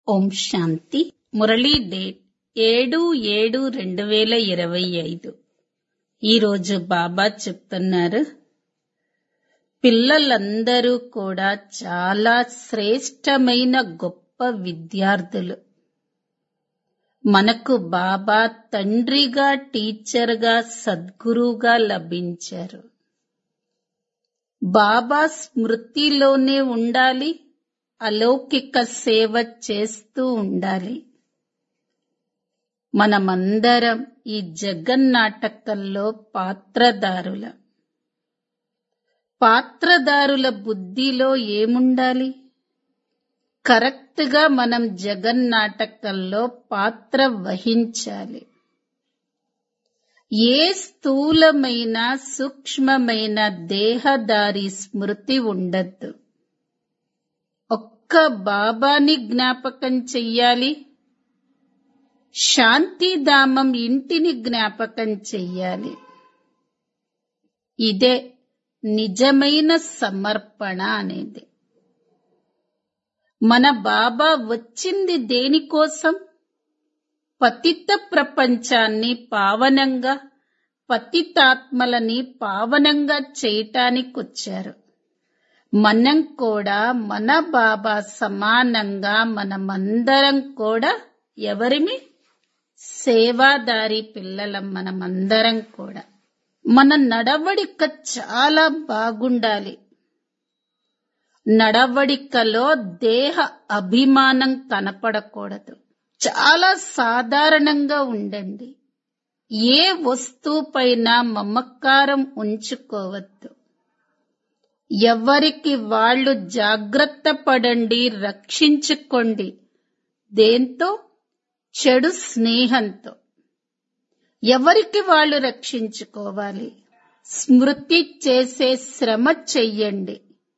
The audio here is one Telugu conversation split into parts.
ఓం శాంతి మురళీ డేట్ ఏడు ఏడు రెండు వేల ఇరవై ఐదు ఈరోజు బాబా చెప్తున్నారు పిల్లలందరూ కూడా చాలా శ్రేష్టమైన గొప్ప విద్యార్థులు మనకు బాబా తండ్రిగా టీచర్గా సద్గురువుగా లభించారు బాబా స్మృతిలోనే ఉండాలి అలౌకిక సేవ చేస్తూ ఉండాలి మనమందరం ఈ జగన్నాటకంలో పాత్రదారుల పాత్రదారుల బుద్ధిలో ఏముండాలి కరెక్ట్ గా మనం జగన్నాటకంలో పాత్ర వహించాలి ఏ స్థూలమైన సూక్ష్మమైన దేహదారి స్మృతి ఉండద్దు ఒక్క బాబాని జ్ఞాపకం చెయ్యాలి శాంతిధామం ఇంటిని జ్ఞాపకం చెయ్యాలి ఇదే నిజమైన సమర్పణ అనేది మన బాబా వచ్చింది దేనికోసం పతిత ప్రపంచాన్ని పావనంగా పతితాత్మలని పావనంగా చేయటానికొచ్చారు మనం కూడా మన బాబా సమానంగా మనమందరం కూడా ఎవరిమి సేవాదారి పిల్లలం మనమందరం కూడా మన నడవడిక చాలా బాగుండాలి నడవడికలో దేహ అభిమానం కనపడకూడదు చాలా సాధారణంగా ఉండండి ఏ వస్తువుపైన మమకారం ఉంచుకోవద్దు ఎవరికి వాళ్ళు జాగ్రత్త పడండి రక్షించుకోండి దేంతో చెడు స్నేహంతో ఎవరికి వాళ్ళు రక్షించుకోవాలి స్మృతి చేసే శ్రమ చెయ్యండి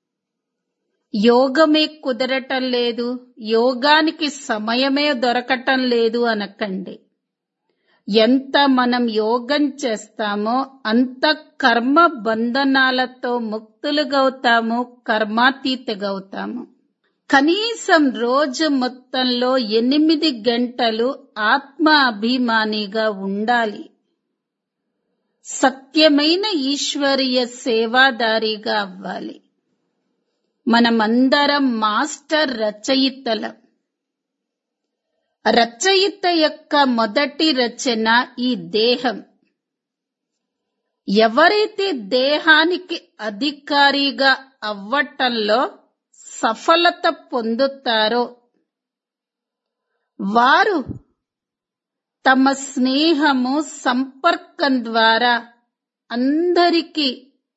యోగమే కుదరటం లేదు యోగానికి సమయమే దొరకటం లేదు అనకండి ఎంత మనం యోగం చేస్తామో అంత కర్మ బంధనాలతో ముక్తులుగవుతాము కర్మాతీతగవుతాము కనీసం రోజు మొత్తంలో ఎనిమిది గంటలు ఆత్మ అభిమానిగా ఉండాలి సత్యమైన ఈశ్వరీయ సేవాదారిగా అవ్వాలి మనమందరం మాస్టర్ రచయితలం రచయిత యొక్క మొదటి రచన ఈ దేహం ఎవరైతే దేహానికి అధికారిగా అవ్వటంలో సఫలత పొందుతారో వారు తమ స్నేహము సంపర్కం ద్వారా అందరికీ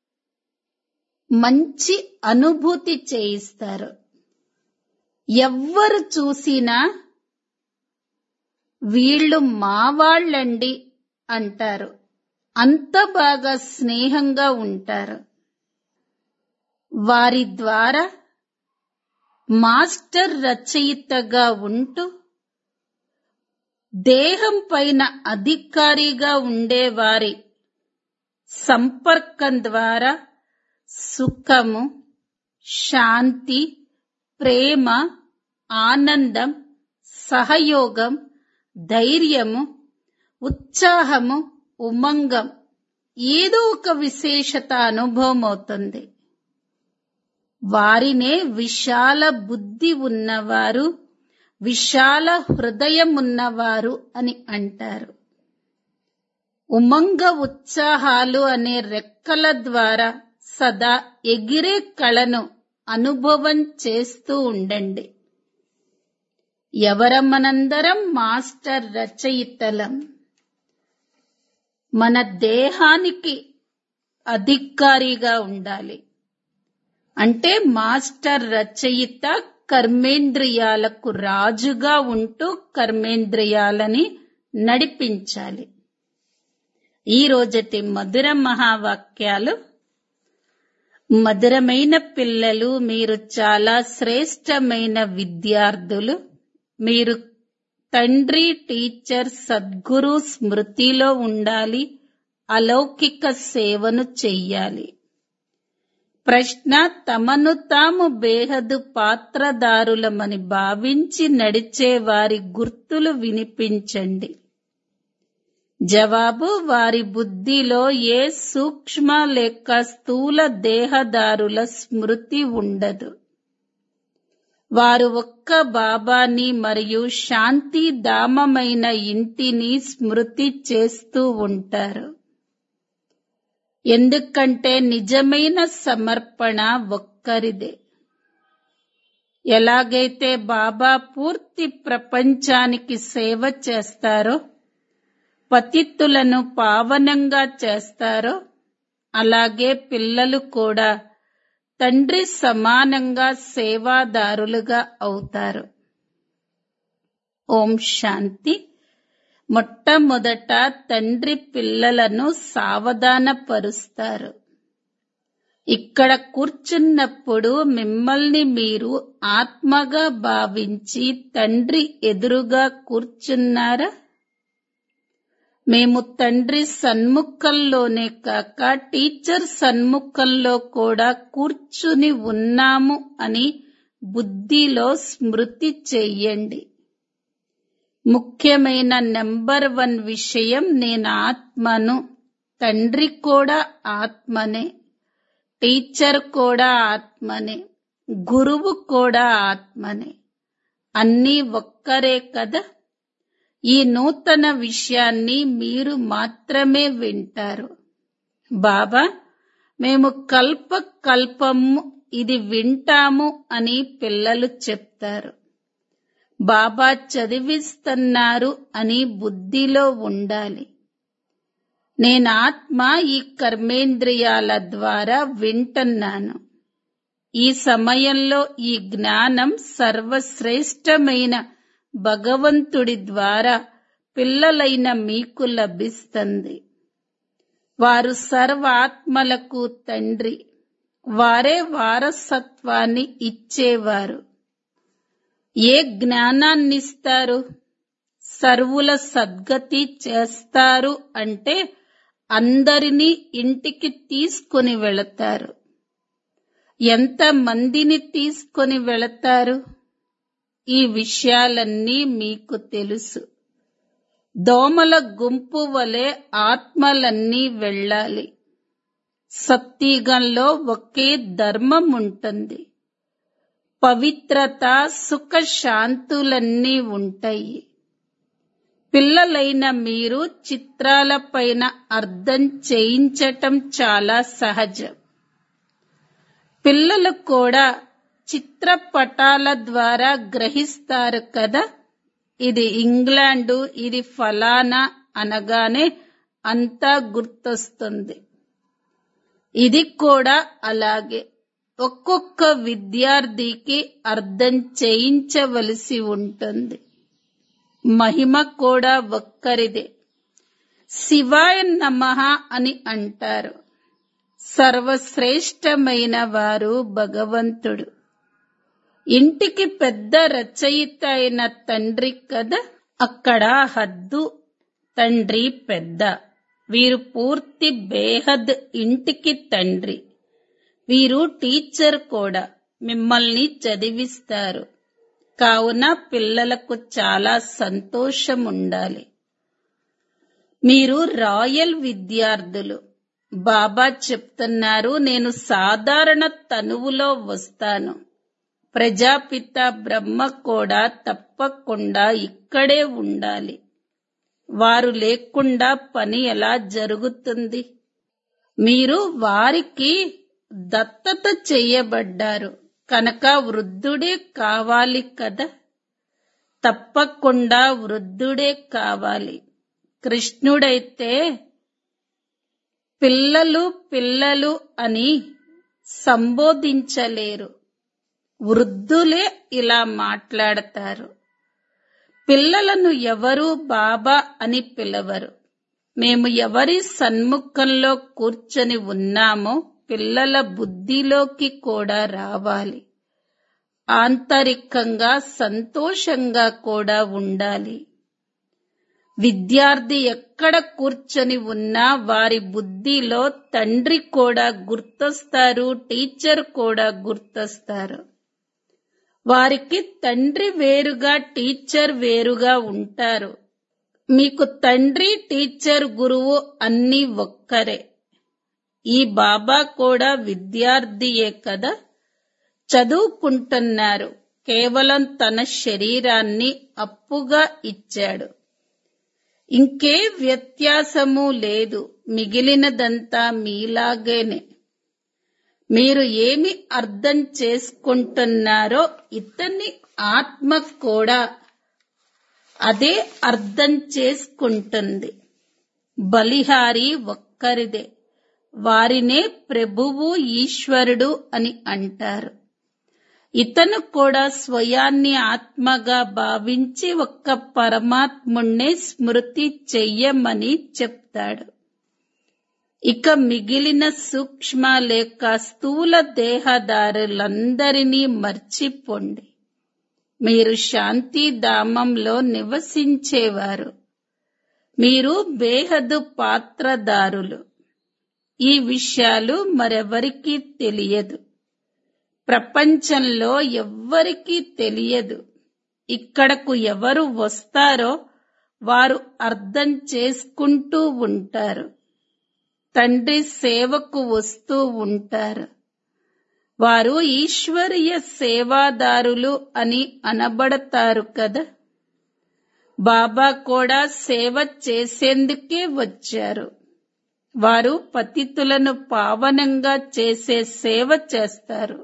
మంచి అనుభూతి చేయిస్తారు ఎవ్వరు చూసినా వీళ్ళు మావాళ్ళండి అంటారు అంత బాగా స్నేహంగా ఉంటారు వారి ద్వారా మాస్టర్ రచయితగా ఉంటూ దేహం పైన అధికారిగా ఉండేవారి సంపర్కం ద్వారా సుఖము శాంతి ప్రేమ ఆనందం సహయోగం ధైర్యము ఉత్సాహము ఉమంగం ఏదో ఒక విశేషత అనుభవం అవుతుంది వారినే విశాల బుద్ధి ఉన్నవారు విశాల హృదయం ఉన్నవారు అని అంటారు ఉమంగ ఉత్సాహాలు అనే రెక్కల ద్వారా సదా ఎగిరే కళను అనుభవం చేస్తూ ఉండండి ఎవరమనందరం మాస్టర్ రచయితలం మన దేహానికి అధికారిగా ఉండాలి అంటే మాస్టర్ రచయిత కర్మేంద్రియాలకు రాజుగా ఉంటూ కర్మేంద్రియాలని నడిపించాలి ఈ రోజటి మధుర మహావాక్యాలు మధురమైన పిల్లలు మీరు చాలా శ్రేష్టమైన విద్యార్థులు మీరు తండ్రి టీచర్ సద్గురు స్మృతిలో ఉండాలి అలౌకిక సేవను చెయ్యాలి ప్రశ్న తమను తాము బేహదు పాత్రదారులమని భావించి నడిచే వారి గుర్తులు వినిపించండి జవాబు వారి బుద్ధిలో ఏ సూక్ష్మ లేక స్థూల దేహదారుల స్మృతి ఉండదు వారు ఒక్క బాబాని మరియు శాంతి ధామమైన ఇంటిని స్మృతి చేస్తూ ఉంటారు ఎందుకంటే నిజమైన సమర్పణ ఒక్కరిదే ఎలాగైతే బాబా పూర్తి ప్రపంచానికి సేవ చేస్తారో పతిత్తులను పావనంగా చేస్తారో అలాగే పిల్లలు కూడా తండ్రి సమానంగా సేవాదారులుగా అవుతారు ఓం శాంతి మొట్టమొదట తండ్రి పిల్లలను సావధానపరుస్తారు ఇక్కడ కూర్చున్నప్పుడు మిమ్మల్ని మీరు ఆత్మగా భావించి తండ్రి ఎదురుగా కూర్చున్నారా మేము తండ్రి సన్ముఖంలోనే కాక టీచర్ సన్ముఖంలో కూడా కూర్చుని ఉన్నాము అని బుద్ధిలో స్మృతి చెయ్యండి ముఖ్యమైన నెంబర్ వన్ విషయం నేను ఆత్మను తండ్రి కూడా ఆత్మనే టీచర్ కూడా ఆత్మనే గురువు కూడా ఆత్మనే అన్నీ ఒక్కరే కదా ఈ నూతన విషయాన్ని మీరు మాత్రమే వింటారు బాబా మేము కల్ప కల్పము ఇది వింటాము అని పిల్లలు చెప్తారు బాబా చదివిస్తున్నారు అని బుద్ధిలో ఉండాలి నేను ఆత్మ ఈ కర్మేంద్రియాల ద్వారా వింటున్నాను ఈ సమయంలో ఈ జ్ఞానం సర్వశ్రేష్టమైన భగవంతుడి ద్వారా పిల్లలైన మీకు లభిస్తుంది వారు సర్వ ఆత్మలకు తండ్రి వారే వారసత్వాన్ని ఇచ్చేవారు ఏ జ్ఞానాన్నిస్తారు సర్వుల సద్గతి చేస్తారు అంటే అందరినీ ఇంటికి తీసుకుని వెళతారు ఎంత మందిని తీసుకొని వెళతారు ఈ విషయాలన్నీ మీకు తెలుసు దోమల గుంపు వలె ఆత్మలన్నీ వెళ్ళాలి సత్యగంలో ఒకే ధర్మం ఉంటుంది పవిత్రత సుఖ శాంతులన్నీ ఉంటాయి పిల్లలైన మీరు చిత్రాలపైన అర్థం చేయించటం చాలా సహజం పిల్లలు కూడా చిత్రపటాల ద్వారా గ్రహిస్తారు కదా ఇది ఇంగ్లాండు ఇది ఫలానా అనగానే అంతా గుర్తొస్తుంది ఇది కూడా అలాగే ఒక్కొక్క విద్యార్థికి అర్థం చేయించవలసి ఉంటుంది మహిమ కూడా ఒక్కరిదే శివాయ నమః అని అంటారు సర్వశ్రేష్టమైన వారు భగవంతుడు ఇంటికి పెద్ద రచయిత అయిన తండ్రి కదా అక్కడ హద్దు తండ్రి పెద్ద వీరు పూర్తి బేహద్ ఇంటికి తండ్రి వీరు టీచర్ కూడా మిమ్మల్ని చదివిస్తారు కావున పిల్లలకు చాలా సంతోషం ఉండాలి మీరు రాయల్ విద్యార్థులు బాబా చెప్తున్నారు నేను సాధారణ తనువులో వస్తాను ప్రజాపిత బ్రహ్మ కూడా తప్పకుండా ఇక్కడే ఉండాలి వారు లేకుండా పని ఎలా జరుగుతుంది మీరు వారికి దత్తత చేయబడ్డారు కనుక వృద్ధుడే కావాలి కదా తప్పకుండా వృద్ధుడే కావాలి కృష్ణుడైతే పిల్లలు పిల్లలు అని సంబోధించలేరు వృద్ధులే ఇలా మాట్లాడతారు పిల్లలను ఎవరు బాబా అని పిలవరు మేము ఎవరి సన్ముఖంలో కూర్చొని ఉన్నామో పిల్లల బుద్ధిలోకి కూడా రావాలి ఆంతరికంగా సంతోషంగా కూడా ఉండాలి విద్యార్థి ఎక్కడ కూర్చొని ఉన్నా వారి బుద్ధిలో తండ్రి కూడా గుర్తొస్తారు టీచర్ కూడా గుర్తొస్తారు వారికి తండ్రి వేరుగా టీచర్ వేరుగా ఉంటారు మీకు తండ్రి టీచర్ గురువు అన్ని ఒక్కరే ఈ బాబా కూడా విద్యార్థియే కదా చదువుకుంటున్నారు కేవలం తన శరీరాన్ని అప్పుగా ఇచ్చాడు ఇంకే వ్యత్యాసము లేదు మిగిలినదంతా మీలాగేనే మీరు ఏమి అర్థం చేసుకుంటున్నారో ఇతన్ని ఆత్మ కూడా అదే అర్థం చేసుకుంటుంది బలిహారి ఒక్కరిదే వారినే ప్రభువు ఈశ్వరుడు అని అంటారు ఇతను కూడా స్వయాన్ని ఆత్మగా భావించి ఒక్క పరమాత్ముణ్ణే స్మృతి చెయ్యమని చెప్తాడు ఇక మిగిలిన సూక్ష్మ లేక స్థూల దేహదారులందరినీ మర్చిపోండి మీరు శాంతిధామంలో నివసించేవారు మీరు బేహదు పాత్రదారులు ఈ విషయాలు మరెవరికీ తెలియదు ప్రపంచంలో ఎవ్వరికీ తెలియదు ఇక్కడకు ఎవరు వస్తారో వారు అర్థం చేసుకుంటూ ఉంటారు తండ్రి సేవకు వస్తూ ఉంటారు వారు ఈశ్వరీయ సేవాదారులు అని అనబడతారు కదా బాబా కూడా సేవ చేసేందుకే వచ్చారు వారు పతితులను పావనంగా చేసే సేవ చేస్తారు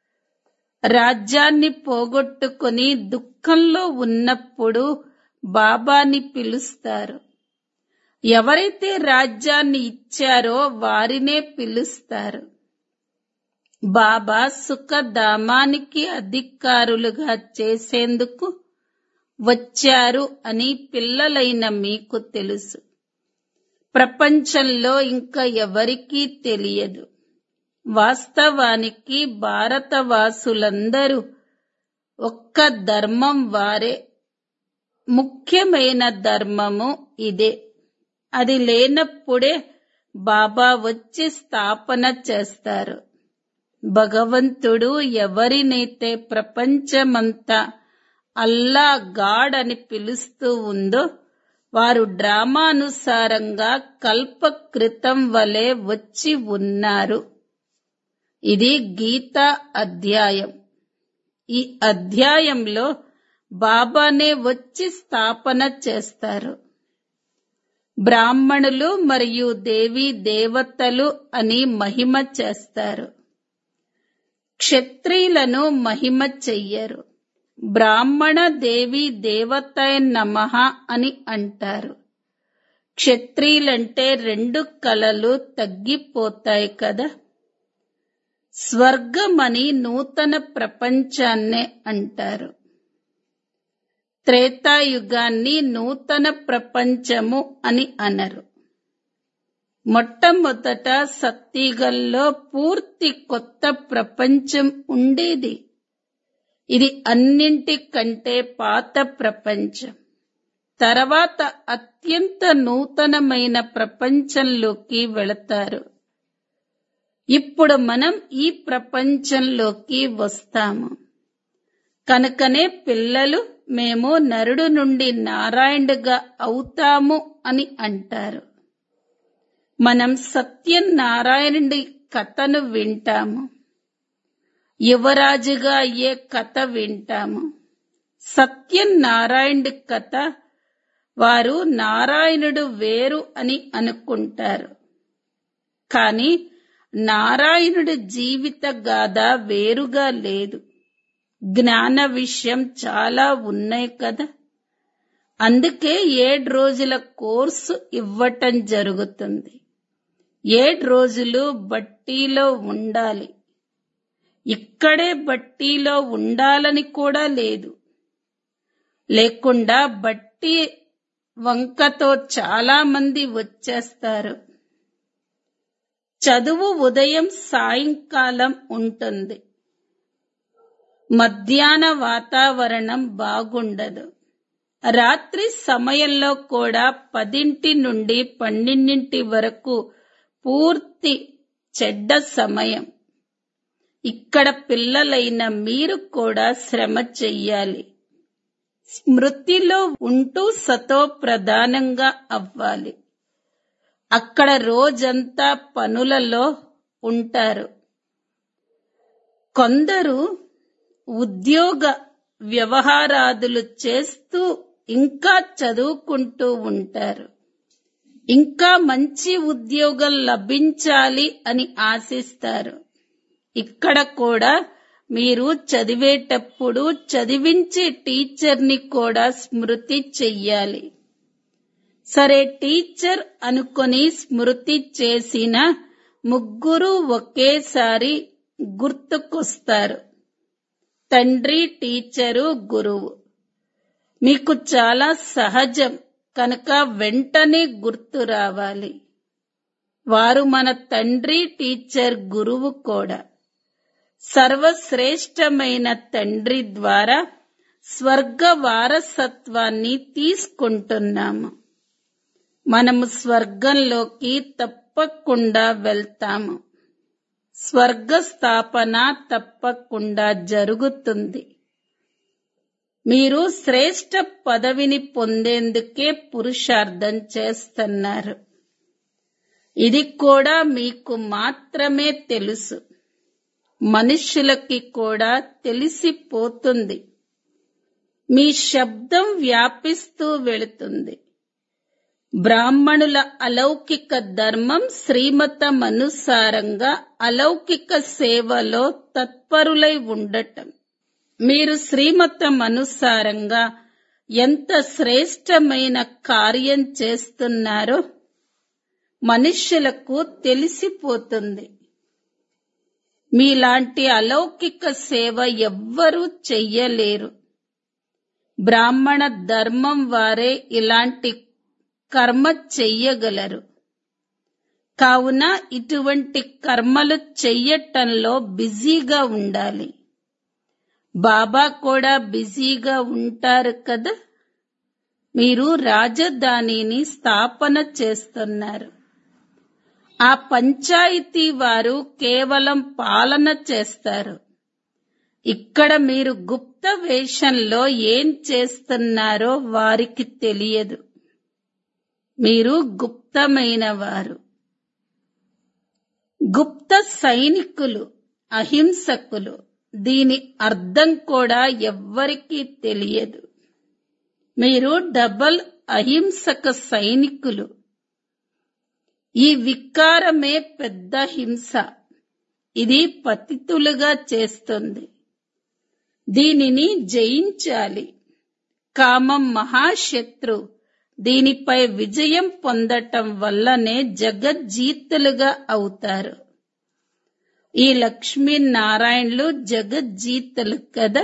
రాజ్యాన్ని పోగొట్టుకుని దుఃఖంలో ఉన్నప్పుడు బాబాని పిలుస్తారు ఎవరైతే రాజ్యాన్ని ఇచ్చారో వారినే పిలుస్తారు బాబా సుఖధామానికి అధికారులుగా చేసేందుకు వచ్చారు అని పిల్లలైన మీకు తెలుసు ప్రపంచంలో ఇంకా ఎవరికీ తెలియదు వాస్తవానికి భారతవాసులందరూ ఒక్క ధర్మం వారే ముఖ్యమైన ధర్మము ఇదే అది లేనప్పుడే బాబా వచ్చి స్థాపన చేస్తారు భగవంతుడు ఎవరినైతే ప్రపంచమంతా అల్లా గాడ్ అని పిలుస్తూ ఉందో వారు డ్రామానుసారంగా కల్ప క్రితం వలె వచ్చి ఉన్నారు ఇది గీత అధ్యాయం ఈ అధ్యాయంలో బాబానే వచ్చి స్థాపన చేస్తారు బ్రాహ్మణులు మరియు దేవీ దేవతలు అని మహిమ చేస్తారు క్షత్రియులను మహిమ చెయ్యరు బ్రాహ్మణ దేవి దేవత నమః అని అంటారు క్షత్రియులంటే రెండు కళలు తగ్గిపోతాయి కదా స్వర్గమని నూతన ప్రపంచాన్నే అంటారు త్రేతాయుగాన్ని నూతన ప్రపంచము అని అనరు మొట్టమొదట సత్తిగల్లో పూర్తి కొత్త ప్రపంచం ఉండేది ఇది అన్నింటికంటే పాత ప్రపంచం తర్వాత అత్యంత నూతనమైన ప్రపంచంలోకి వెళతారు ఇప్పుడు మనం ఈ ప్రపంచంలోకి వస్తాము కనుకనే పిల్లలు మేము నరుడు నుండి నారాయణుడుగా అవుతాము అని అంటారు మనం సత్యనారాయణుడి కథను వింటాము యువరాజుగా అయ్యే కథ వింటాము సత్యనారాయణుడి కథ వారు నారాయణుడు వేరు అని అనుకుంటారు కానీ నారాయణుడి జీవిత గాథ వేరుగా లేదు జ్ఞాన విషయం చాలా ఉన్నాయి కదా అందుకే ఏడు రోజుల కోర్సు ఇవ్వటం జరుగుతుంది ఏడు రోజులు బట్టీలో ఉండాలి ఇక్కడే బట్టీలో ఉండాలని కూడా లేదు లేకుండా బట్టి వంకతో చాలా మంది వచ్చేస్తారు చదువు ఉదయం సాయంకాలం ఉంటుంది మధ్యాహ్న వాతావరణం బాగుండదు రాత్రి సమయంలో కూడా పదింటి నుండి పన్నెండింటి వరకు పూర్తి చెడ్డ సమయం ఇక్కడ పిల్లలైన మీరు కూడా శ్రమ చెయ్యాలి స్మృతిలో ఉంటూ సతో ప్రధానంగా అవ్వాలి అక్కడ రోజంతా పనులలో ఉంటారు కొందరు ఉద్యోగ వ్యవహారాదులు చేస్తూ ఇంకా చదువుకుంటూ ఉంటారు ఇంకా మంచి ఉద్యోగం లభించాలి అని ఆశిస్తారు ఇక్కడ కూడా మీరు చదివేటప్పుడు చదివించే టీచర్ని కూడా స్మృతి చెయ్యాలి సరే టీచర్ అనుకొని స్మృతి చేసిన ముగ్గురు ఒకేసారి గుర్తుకొస్తారు తండ్రి టీచరు గురువు మీకు చాలా సహజం కనుక వెంటనే గుర్తు రావాలి వారు మన తండ్రి టీచర్ గురువు కూడా సర్వశ్రేష్టమైన తండ్రి ద్వారా స్వర్గ వారసత్వాన్ని తీసుకుంటున్నాము మనము స్వర్గంలోకి తప్పకుండా వెళ్తాము స్వర్గ స్థాపన తప్పకుండా జరుగుతుంది మీరు శ్రేష్ట పదవిని పొందేందుకే పురుషార్థం చేస్తున్నారు ఇది కూడా మీకు మాత్రమే తెలుసు మనుష్యులకి కూడా తెలిసిపోతుంది మీ శబ్దం వ్యాపిస్తూ వెళుతుంది బ్రాహ్మణుల అలౌకిక ధర్మం శ్రీమతం అనుసారంగా అలౌకిక సేవలో తత్పరులై ఉండటం మీరు శ్రీమతం అనుసారంగా ఎంత శ్రేష్టమైన కార్యం చేస్తున్నారో మనుష్యులకు తెలిసిపోతుంది మీలాంటి అలౌకిక సేవ ఎవ్వరూ చెయ్యలేరు బ్రాహ్మణ ధర్మం వారే ఇలాంటి కర్మ చెయ్యగలరు కావున ఇటువంటి కర్మలు చెయ్యటంలో బిజీగా ఉండాలి బాబా కూడా బిజీగా ఉంటారు కదా మీరు రాజధానిని స్థాపన చేస్తున్నారు ఆ పంచాయతీ వారు కేవలం పాలన చేస్తారు ఇక్కడ మీరు గుప్త వేషంలో ఏం చేస్తున్నారో వారికి తెలియదు మీరు గుప్తమైన వారు గుప్త సైనికులు అహింసకులు దీని అర్థం కూడా ఎవ్వరికీ తెలియదు మీరు డబల్ అహింసక సైనికులు ఈ వికారమే పెద్ద హింస ఇది పతితులుగా చేస్తుంది దీనిని జయించాలి కామం మహాశత్రు దీనిపై విజయం పొందటం వల్లనే జగజ్జీతులుగా అవుతారు ఈ లక్ష్మీనారాయణలు జగజ్జీతులు కదా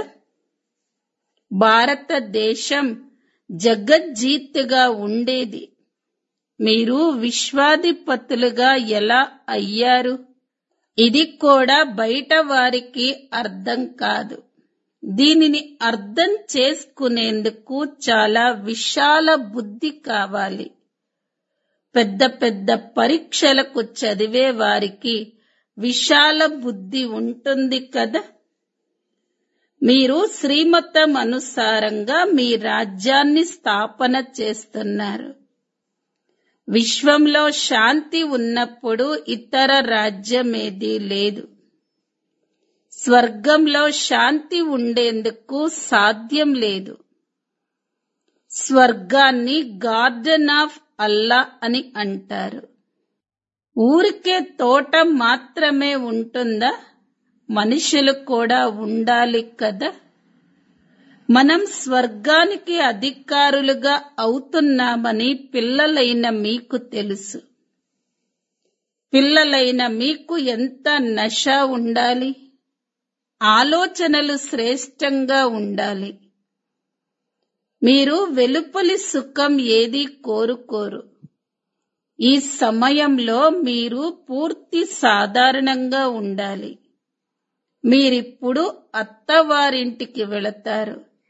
భారతదేశం జగజ్జీతుగా ఉండేది మీరు విశ్వాధిపతులుగా ఎలా అయ్యారు ఇది కూడా బయట వారికి అర్థం కాదు దీనిని అర్థం చేసుకునేందుకు చాలా విశాల బుద్ధి కావాలి పెద్ద పెద్ద పరీక్షలకు చదివే వారికి విశాల బుద్ధి ఉంటుంది కదా మీరు శ్రీమతం అనుసారంగా మీ రాజ్యాన్ని స్థాపన చేస్తున్నారు విశ్వంలో శాంతి ఉన్నప్పుడు ఇతర రాజ్యమేదీ లేదు స్వర్గంలో శాంతి ఉండేందుకు సాధ్యం లేదు స్వర్గాన్ని గార్డెన్ ఆఫ్ అల్లా అని అంటారు ఊరికే తోట మాత్రమే ఉంటుందా మనుషులు కూడా ఉండాలి కదా మనం స్వర్గానికి అధికారులుగా అవుతున్నామని పిల్లలైన మీకు తెలుసు పిల్లలైన మీకు ఎంత నష ఉండాలి ఆలోచనలు శ్రేష్టంగా ఉండాలి మీరు వెలుపలి సుఖం ఏది కోరుకోరు ఈ సమయంలో మీరు పూర్తి సాధారణంగా ఉండాలి మీరిప్పుడు అత్తవారింటికి వెళతారు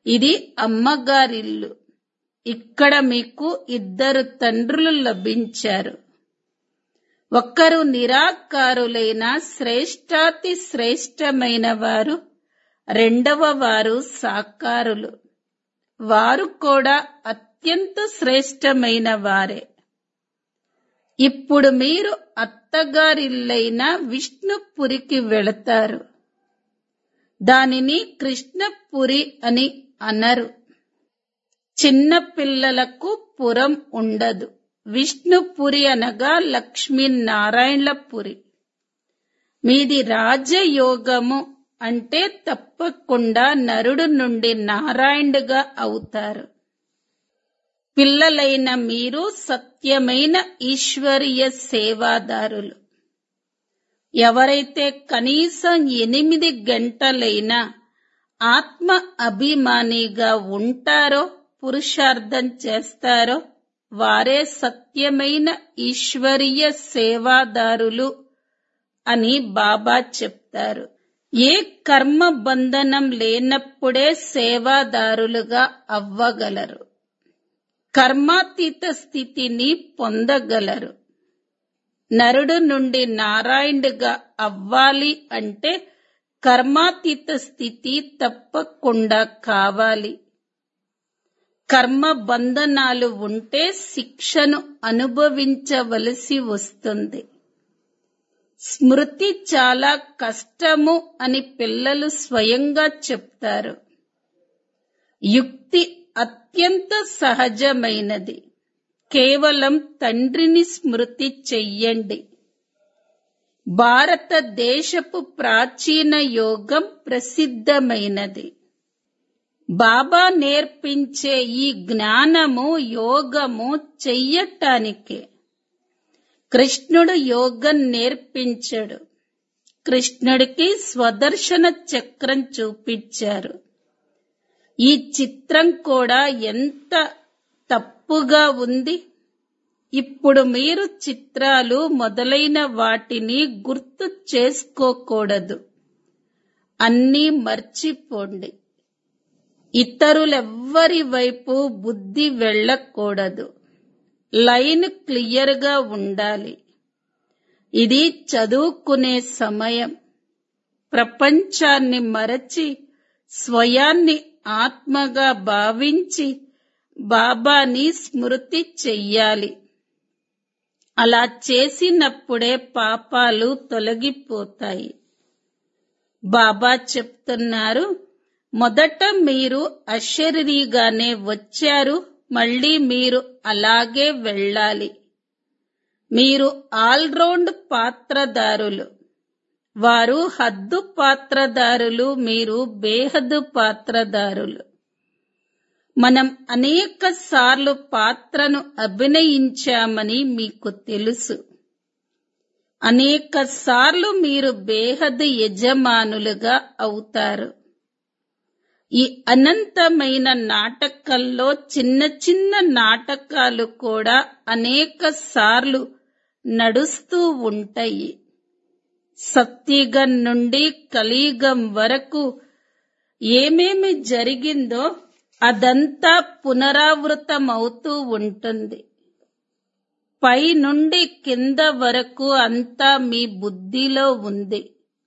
ఇది అమ్మగారిల్లు ఇక్కడ మీకు ఇద్దరు తండ్రులు లభించారు ఒక్కరు నిరాకారులైన శ్రేష్టాతి శ్రేష్టమైన వారు రెండవ వారు సాకారులు వారు కూడా అత్యంత శ్రేష్టమైన వారే ఇప్పుడు మీరు అత్తగారిల్లైన విష్ణుపురికి వెళతారు దానిని కృష్ణపురి అని అనరు చిన్న పిల్లలకు పురం ఉండదు విష్ణుపురి అనగా లక్ష్మీనారాయణపురి మీది రాజయోగము అంటే తప్పకుండా నరుడు నుండి నారాయణుడుగా అవుతారు పిల్లలైన మీరు సత్యమైన ఈశ్వరీయ సేవాదారులు ఎవరైతే కనీసం ఎనిమిది గంటలైనా ఆత్మ అభిమానిగా ఉంటారో పురుషార్థం చేస్తారో వారే సత్యమైన ఈశ్వరీయ సేవాదారులు అని బాబా చెప్తారు ఏ కర్మ బంధనం లేనప్పుడే సేవాదారులుగా అవ్వగలరు కర్మాతీత స్థితిని పొందగలరు నరుడు నుండి నారాయణుడిగా అవ్వాలి అంటే కర్మాతీత స్థితి తప్పకుండా కావాలి కర్మ బంధనాలు ఉంటే శిక్షను అనుభవించవలసి వస్తుంది స్మృతి చాలా కష్టము అని పిల్లలు స్వయంగా చెప్తారు యుక్తి అత్యంత సహజమైనది కేవలం తండ్రిని స్మృతి చెయ్యండి భారతదేశపు ప్రాచీన యోగం ప్రసిద్ధమైనది బాబా నేర్పించే ఈ జ్ఞానము యోగము చెయ్యటానికే కృష్ణుడు యోగం నేర్పించాడు కృష్ణుడికి స్వదర్శన చక్రం చూపించారు ఈ చిత్రం కూడా ఎంత తప్పుగా ఉంది ఇప్పుడు మీరు చిత్రాలు మొదలైన వాటిని గుర్తు చేసుకోకూడదు అన్నీ మర్చిపోండి ఇతరులెవ్వరి వైపు బుద్ధి వెళ్ళకూడదు లైన్ క్లియర్గా ఉండాలి ఇది చదువుకునే సమయం ప్రపంచాన్ని మరచి స్వయాన్ని ఆత్మగా భావించి బాబాని స్మృతి చెయ్యాలి అలా చేసినప్పుడే పాపాలు తొలగిపోతాయి బాబా చెప్తున్నారు మొదట మీరు అశరీరిగానే వచ్చారు మళ్ళీ మీరు అలాగే వెళ్ళాలి మీరు ఆల్రౌండ్ పాత్రదారులు వారు హద్దు పాత్రదారులు మీరు బేహద్దు పాత్రదారులు మనం అనేక సార్లు పాత్రను అభినయించామని మీకు తెలుసు అనేక సార్లు మీరు బేహద్ యజమానులుగా అవుతారు ఈ అనంతమైన నాటకంలో చిన్న చిన్న నాటకాలు కూడా అనేక సార్లు నడుస్తూ ఉంటాయి సత్యగం నుండి కలియుగం వరకు ఏమేమి జరిగిందో అదంతా పునరావృతమవుతూ ఉంటుంది పై నుండి కింద వరకు అంతా మీ బుద్ధిలో ఉంది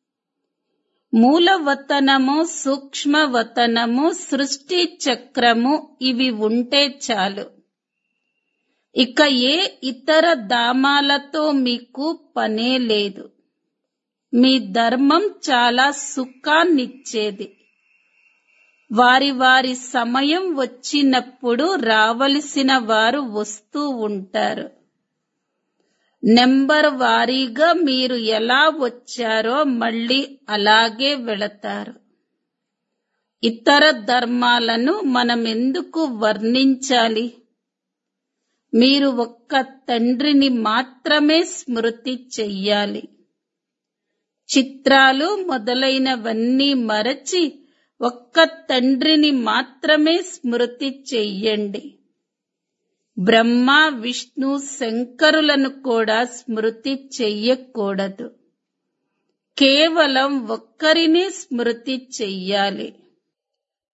మూలవతనము సూక్ష్మవతనము సృష్టి చక్రము ఇవి ఉంటే చాలు ఇక ఏ ఇతర దామాలతో మీకు పనే లేదు మీ ధర్మం చాలా సుఖాన్నిచ్చేది వారి వారి సమయం వచ్చినప్పుడు రావలసిన వారు వస్తూ ఉంటారు నెంబర్ వారీగా మీరు ఎలా వచ్చారో మళ్ళీ అలాగే వెళతారు ఇతర ధర్మాలను మనం ఎందుకు వర్ణించాలి మీరు ఒక్క తండ్రిని మాత్రమే స్మృతి చెయ్యాలి చిత్రాలు మొదలైనవన్నీ మరచి ఒక్క తండ్రిని మాత్రమే స్మృతి చెయ్యండి బ్రహ్మ విష్ణు శంకరులను కూడా స్మృతి చెయ్యకూడదు కేవలం ఒక్కరినే స్మృతి చెయ్యాలి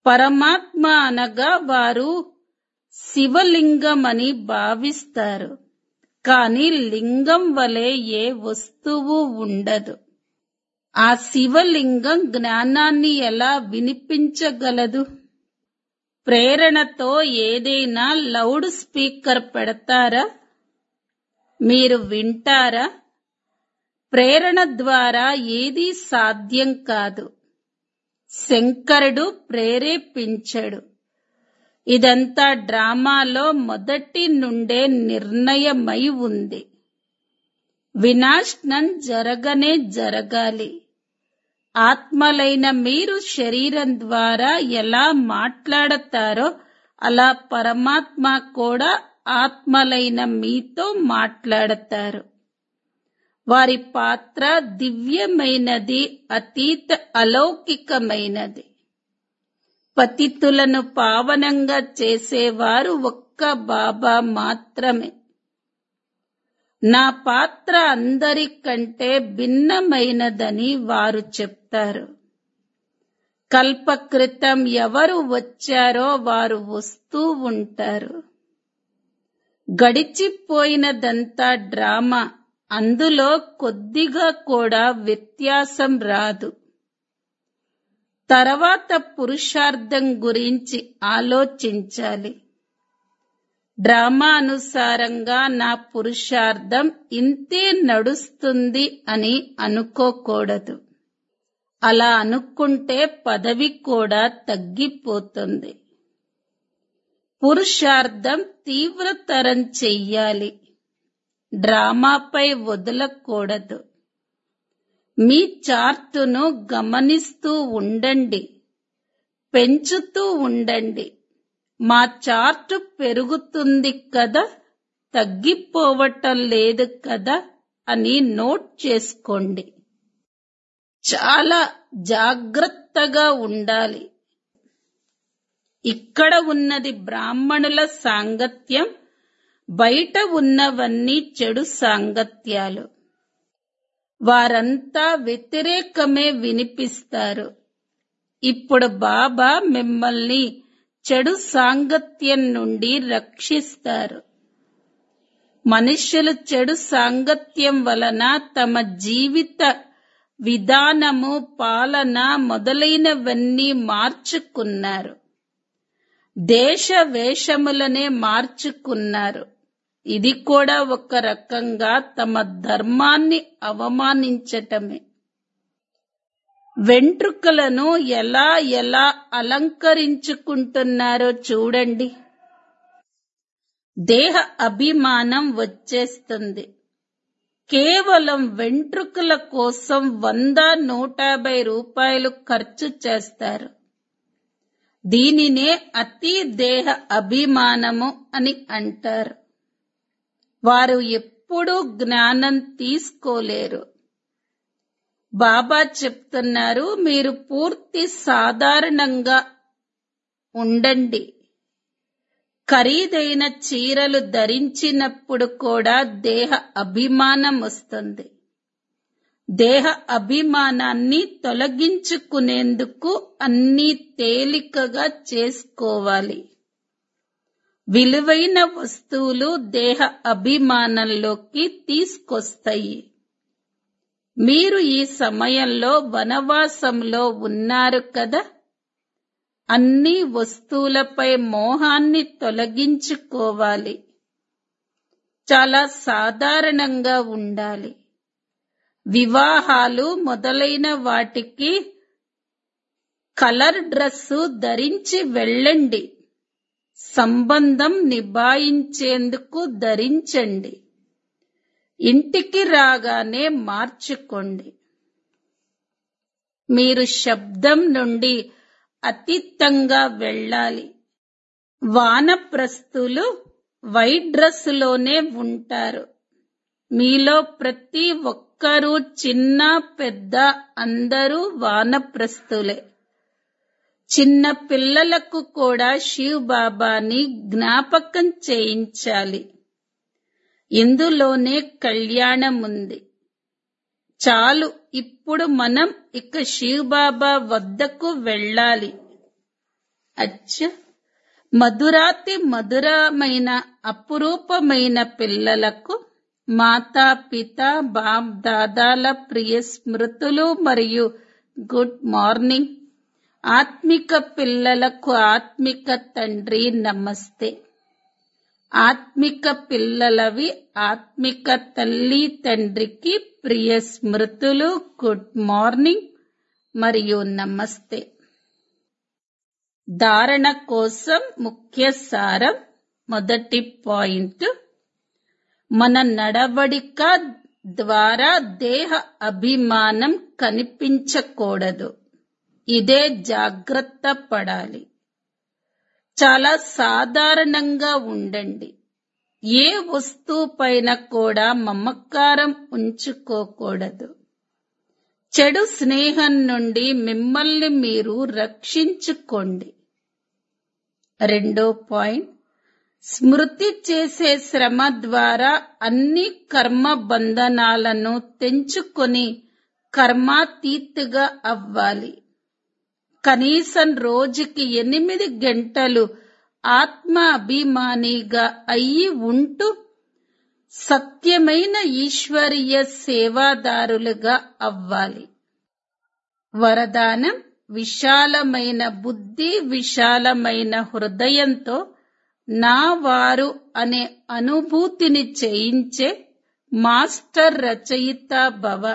పరమాత్మ అనగా వారు శివలింగమని భావిస్తారు కాని లింగం వలె ఏ వస్తువు ఉండదు ఆ శివలింగం జ్ఞానాన్ని ఎలా వినిపించగలదు ప్రేరణతో ఏదైనా లౌడ్ స్పీకర్ పెడతారా మీరు వింటారా ప్రేరణ ద్వారా ఏదీ సాధ్యం కాదు శంకరుడు ప్రేరేపించడు ఇదంతా డ్రామాలో మొదటి నుండే నిర్ణయమై ఉంది వినాశనం జరగనే జరగాలి ఆత్మలైన మీరు శరీరం ద్వారా ఎలా మాట్లాడతారో అలా పరమాత్మ కూడా ఆత్మలైన మీతో మాట్లాడతారు వారి పాత్ర దివ్యమైనది అతీత అలౌకికమైనది పతితులను పావనంగా చేసేవారు ఒక్క బాబా మాత్రమే నా పాత్ర అందరికంటే భిన్నమైనదని వారు చెప్తారు కల్పకృతం ఎవరు వచ్చారో వారు వస్తూ ఉంటారు గడిచిపోయినదంతా డ్రామా అందులో కొద్దిగా కూడా వ్యత్యాసం రాదు తర్వాత పురుషార్థం గురించి ఆలోచించాలి డ్రామా అనుసారంగా నా పురుషార్థం ఇంతే నడుస్తుంది అని అనుకోకూడదు అలా అనుకుంటే పదవి కూడా తగ్గిపోతుంది పురుషార్థం తీవ్రతరం చెయ్యాలి డ్రామాపై వదలకూడదు మీ చార్టును గమనిస్తూ ఉండండి పెంచుతూ ఉండండి మా చార్టు పెరుగుతుంది కదా తగ్గిపోవటం లేదు కదా అని నోట్ చేసుకోండి చాలా జాగ్రత్తగా ఉండాలి ఇక్కడ ఉన్నది బ్రాహ్మణుల సాంగత్యం బయట ఉన్నవన్నీ చెడు సాంగత్యాలు వారంతా వ్యతిరేకమే వినిపిస్తారు ఇప్పుడు బాబా మిమ్మల్ని చెడు సాంగత్యం నుండి రక్షిస్తారు మనుష్యులు చెడు సాంగత్యం వలన తమ జీవిత విధానము పాలన మొదలైనవన్నీ మార్చుకున్నారు దేశ వేషములనే మార్చుకున్నారు ఇది కూడా ఒక రకంగా తమ ధర్మాన్ని అవమానించటమే వెంట్రుకలను ఎలా ఎలా అలంకరించుకుంటున్నారో చూడండి దేహ అభిమానం వచ్చేస్తుంది కేవలం వెంట్రుకల కోసం వంద నూట యాభై రూపాయలు ఖర్చు చేస్తారు దీనినే అతి దేహ అభిమానము అని అంటారు వారు ఎప్పుడూ జ్ఞానం తీసుకోలేరు బాబా చెప్తున్నారు మీరు పూర్తి సాధారణంగా ఉండండి ఖరీదైన చీరలు ధరించినప్పుడు కూడా దేహ అభిమానం వస్తుంది దేహ అభిమానాన్ని తొలగించుకునేందుకు అన్నీ తేలికగా చేసుకోవాలి విలువైన వస్తువులు దేహ అభిమానంలోకి తీసుకొస్తాయి మీరు ఈ సమయంలో వనవాసంలో ఉన్నారు కదా అన్ని వస్తువులపై మోహాన్ని తొలగించుకోవాలి చాలా సాధారణంగా ఉండాలి వివాహాలు మొదలైన వాటికి కలర్ డ్రెస్సు ధరించి వెళ్ళండి సంబంధం నిభాయించేందుకు ధరించండి ఇంటికి రాగానే మార్చుకోండి మీరు శబ్దం నుండి అతీతంగా వెళ్ళాలి వానప్రస్తులు వైట్ డ్రెస్సులోనే ఉంటారు మీలో ప్రతి ఒక్కరూ చిన్న పెద్ద అందరూ వానప్రస్తులే చిన్న పిల్లలకు కూడా శివ్ బాబాని జ్ఞాపకం చేయించాలి ఇందులోనే కళ్యాణం ఉంది చాలు ఇప్పుడు మనం ఇక శివ్ బాబా వద్దకు వెళ్ళాలి అచ్చ మధురాతి మధురమైన అపురూపమైన పిల్లలకు మాతా పిత బాప్ దాదాల ప్రియ స్మృతులు మరియు గుడ్ మార్నింగ్ ఆత్మిక పిల్లలకు ఆత్మిక తండ్రి నమస్తే ఆత్మిక పిల్లలవి ఆత్మిక తల్లి తండ్రికి ప్రియ స్మృతులు గుడ్ మార్నింగ్ మరియు నమస్తే ధారణ కోసం ముఖ్య సారం మొదటి పాయింట్ మన నడవడిక ద్వారా దేహ అభిమానం కనిపించకూడదు ఇదే జాగ్రత్త పడాలి చాలా సాధారణంగా ఉండండి ఏ వస్తువు పైన కూడా మమకారం ఉంచుకోకూడదు చెడు స్నేహం నుండి మిమ్మల్ని మీరు రక్షించుకోండి రెండో పాయింట్ స్మృతి చేసే శ్రమ ద్వారా అన్ని కర్మ బంధనాలను తెంచుకొని కర్మాతీతుగా అవ్వాలి కనీసం రోజుకి ఎనిమిది గంటలు ఆత్మ అభిమానిగా అయ్యి ఉంటూ సత్యమైన ఈశ్వరీయ సేవాదారులుగా అవ్వాలి వరదానం విశాలమైన బుద్ధి విశాలమైన హృదయంతో నా వారు అనే అనుభూతిని చేయించే మాస్టర్ రచయిత భవ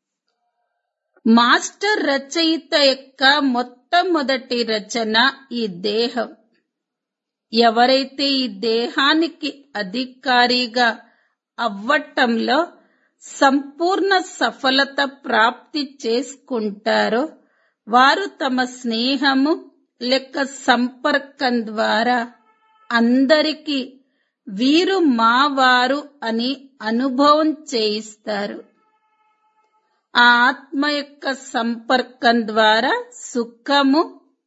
మాస్టర్ రచయిత యొక్క మొట్టమొదటి రచన ఈ దేహం ఎవరైతే ఈ దేహానికి అధికారిగా అవ్వటంలో సంపూర్ణ సఫలత ప్రాప్తి చేసుకుంటారో వారు తమ స్నేహము లెక్క సంపర్కం ద్వారా అందరికీ వీరు మా వారు అని అనుభవం చేయిస్తారు ఆ ఆత్మ యొక్క సంపర్కం ద్వారా సుఖము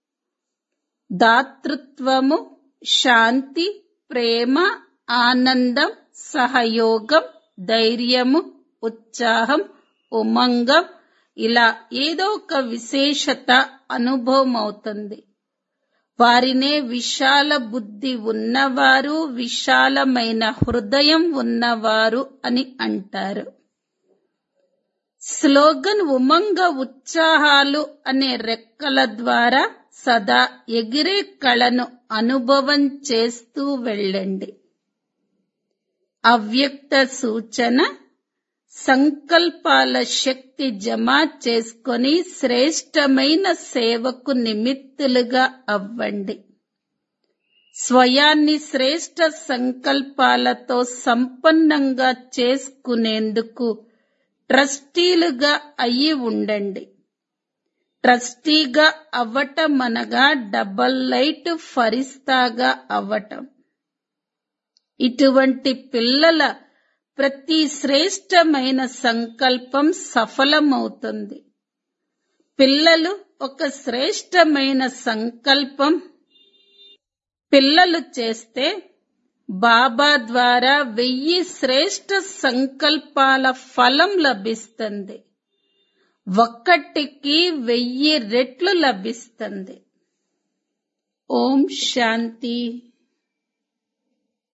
దాతృత్వము శాంతి ప్రేమ ఆనందం సహయోగం ధైర్యము ఉత్సాహం ఉమంగం ఇలా ఏదో ఒక విశేషత అనుభవం అవుతుంది వారినే విశాల బుద్ధి ఉన్నవారు విశాలమైన హృదయం ఉన్నవారు అని అంటారు స్లోగన్ ఉమంగ ఉత్సాహాలు అనే రెక్కల ద్వారా సదా ఎగిరే కళను అనుభవం చేస్తూ వెళ్ళండి అవ్యక్త సూచన సంకల్పాల శక్తి జమ చేసుకొని శ్రేష్టమైన సేవకు నిమిత్తులుగా అవ్వండి స్వయాన్ని శ్రేష్ట సంకల్పాలతో సంపన్నంగా చేసుకునేందుకు ట్రస్టీలుగా అయి ఉండండి ట్రస్టీగా అవ్వటం అనగా డబల్ లైట్ ఫరిస్తాగా అవ్వటం ఇటువంటి పిల్లల ప్రతి శ్రేష్టమైన సంకల్పం సఫలమవుతుంది పిల్లలు ఒక శ్రేష్టమైన సంకల్పం పిల్లలు చేస్తే బాబా ద్వారా వెయ్యి శ్రేష్ట సంకల్పాల ఫలం లభిస్తుంది ఒక్కటికి వెయ్యి రెట్లు లభిస్తుంది ఓం శాంతి